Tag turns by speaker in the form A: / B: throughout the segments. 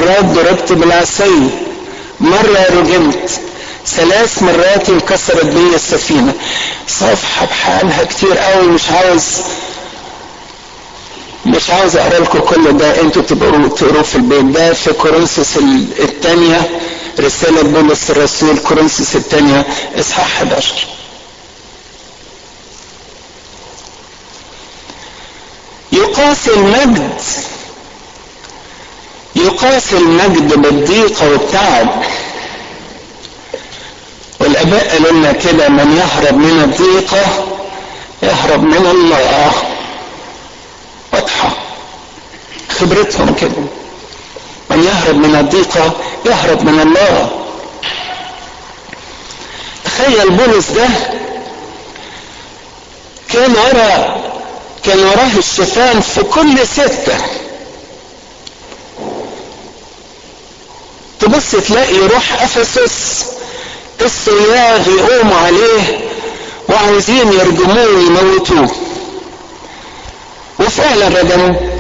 A: مرات ضربت بالعصي مرة رجمت ثلاث مرات انكسرت بي السفينة صفحة بحالها كتير قوي مش عاوز مش عاوز اقرا لكم كل ده انتوا تبقوا تقروه في البيت ده في كورنثوس الثانية رسالة بولس الرسول كورنثوس الثانية اصحاح 11 يقاس المجد يقاس المجد بالضيقة والتعب والاباء قالوا لنا كده من يهرب من الضيقة يهرب من الله واضحة خبرتهم كده من يهرب من الضيقة يهرب من الله تخيل بولس ده كان ورا كان وراه الشيطان في كل ستة تبص تلاقي يروح افسس الصياغ يقوموا عليه وعايزين يرجموه ويموتوه وفعلا رجموه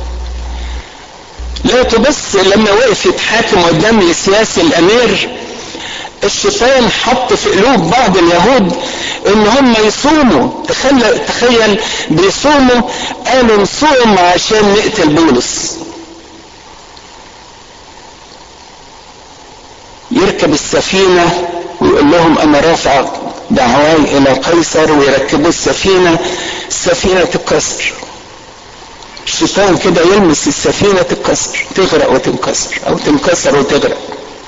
A: لا تبص لما وقف يتحاكم قدام السياسي الامير الشيطان حط في قلوب بعض اليهود ان هم يصوموا تخيل, تخيل بيصوموا قالوا نصوم عشان نقتل بولس يركب السفينة ويقول لهم انا رافع دعواي الى قيصر ويركبوا السفينة السفينة تتكسر الشيطان كده يلمس السفينة تتكسر تغرق وتنكسر او تنكسر وتغرق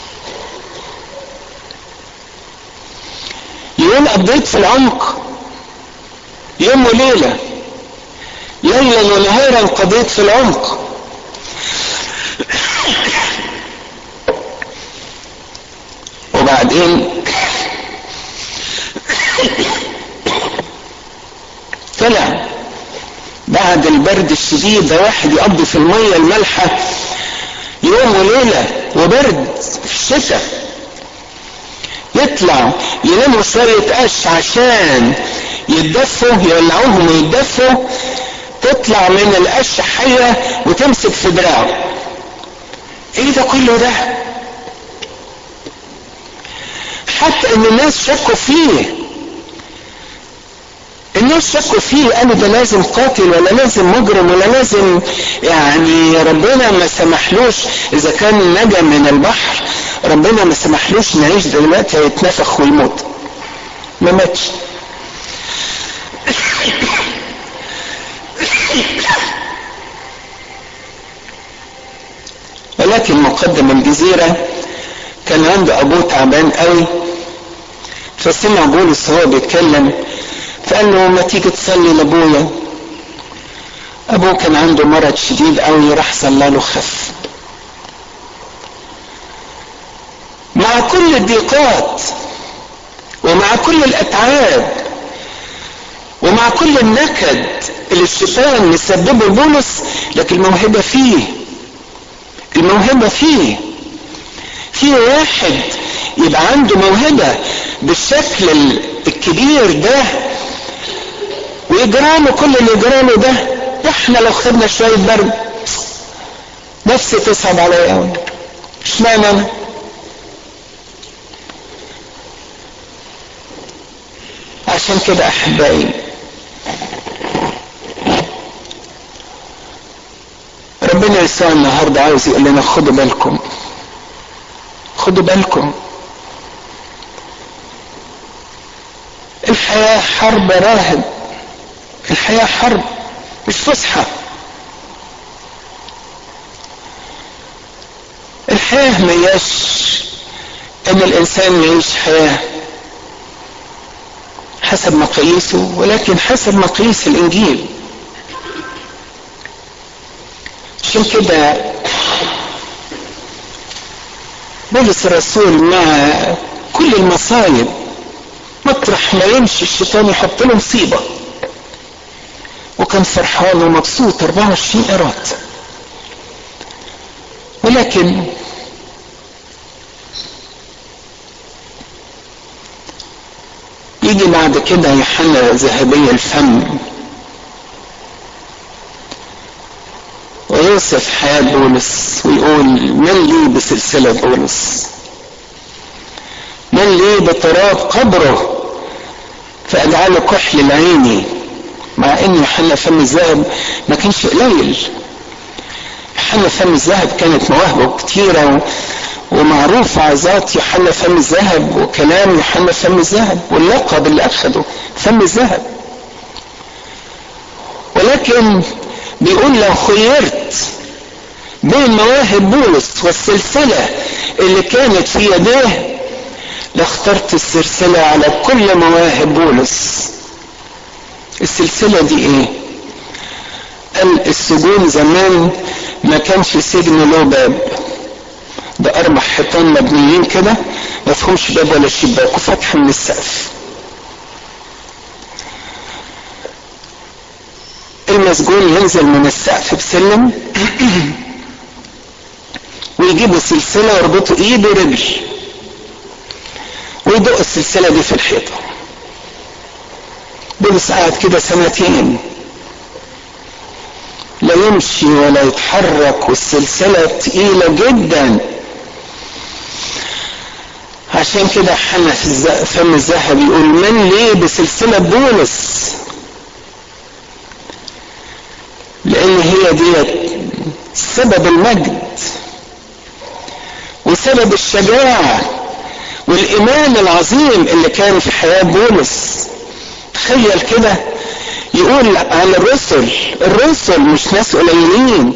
A: يقول قضيت في العمق يوم وليلة ليلا ونهارا قضيت في العمق وبعدين طلع بعد البرد الشديد ده واحد يقضي في المية المالحة يوم وليلة وبرد في الشتاء يطلع يلموا شوية قش عشان يتدفوا يولعوهم ويتدفوا تطلع من القش حية وتمسك في دراعه ايه ده كله ده حتى ان الناس شكوا فيه الناس شكوا فيه قالوا ده لازم قاتل ولا لازم مجرم ولا لازم يعني ربنا ما سمحلوش اذا كان نجا من البحر ربنا ما سمحلوش نعيش دلوقتي هيتنفخ ويموت ما ماتش ولكن مقدم الجزيرة كان عنده ابوه تعبان قوي فسمع بولس وهو بيتكلم فقال له ما تيجي تصلي لابويا ابوه كان عنده مرض شديد قوي راح صلى له خف مع كل الضيقات ومع كل الاتعاب ومع كل النكد اللي الشيطان مسببه لبولس لكن الموهبه فيه الموهبه فيه في واحد يبقى عنده موهبه بالشكل الكبير ده ويجراله كل اللي يجراله ده احنا لو خدنا شويه برد نفسي تصعب عليا قوي اشمعنى انا عشان كده احبائي ربنا يسوع النهارده عاوز يقول لنا خدوا بالكم خدوا بالكم الحياة حرب راهب الحياة حرب مش فسحة الحياة ما ياش ان الانسان يعيش حياة حسب مقاييسه ولكن حسب مقاييس الانجيل عشان كده بولس الرسول مع كل المصايب مطرح ما يمشي الشيطان يحط له مصيبة وكان فرحان ومبسوط 24 قيراط ولكن يجي بعد كده يوحنا ذهبي الفم ويوصف حياة بولس ويقول من لي بسلسلة بولس من لي بتراب قبره فاجعله كحل العيني مع ان يوحنا فم الذهب ما كانش قليل يوحنا فم الذهب كانت مواهبه كتيرة ومعروف عظات يوحنا فم الذهب وكلام يوحنا فم الذهب واللقب اللي اخده فم الذهب ولكن بيقول لو خيرت بين مواهب بولس والسلسلة اللي كانت في يديه لاخترت السلسلة على كل مواهب بولس السلسلة دي ايه قال السجون زمان ما كانش سجن له باب ده اربع حيطان مبنيين كده ما فيهمش باب ولا شباك وفتح من السقف المسجون ينزل من السقف بسلم ويجيبوا سلسله ويربطوا ايد ورجل ويدق السلسله دي في الحيطه بولس قعد كده سنتين لا يمشي ولا يتحرك والسلسلة تقيلة جدا عشان كده حنا في فم الذهب يقول من ليه بسلسلة بولس لان هي دي سبب المجد وسبب الشجاعة والايمان العظيم اللي كان في حياة بولس تخيل كده يقول عن الرسل الرسل مش ناس قليلين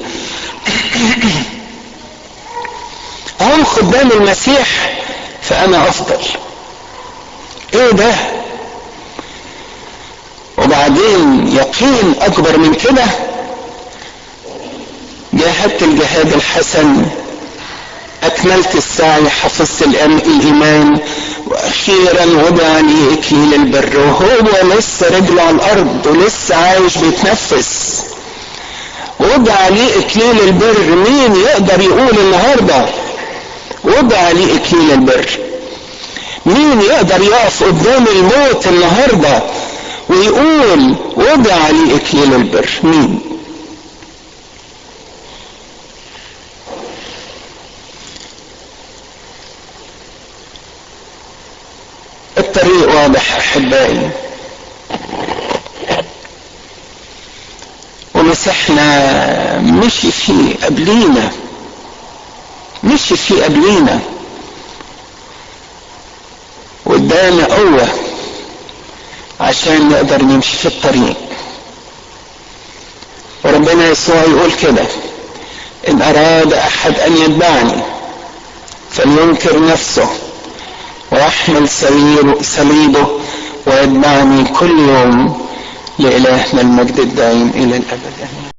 A: هم خدام المسيح فانا افضل ايه ده وبعدين يقين اكبر من كده جاهدت الجهاد الحسن اكملت السعي حفظت الايمان واخيرا وضع لي اكليل البر وهو لسه رجله على الارض ولسه عايش بيتنفس وضع لي اكليل البر مين يقدر يقول النهارده وضع لي اكليل البر مين يقدر يقف قدام الموت النهارده ويقول وضع لي اكليل البر مين الطريق واضح احبائي ومسحنا مشي فيه قبلينا مشي فيه قبلينا وادانا قوة عشان نقدر نمشي في الطريق وربنا يسوع يقول كده ان اراد احد ان يتبعني فلينكر نفسه ويحمل صليبه ويتبعني كل يوم لإلهنا المجد الدائم إلى الأبد آمين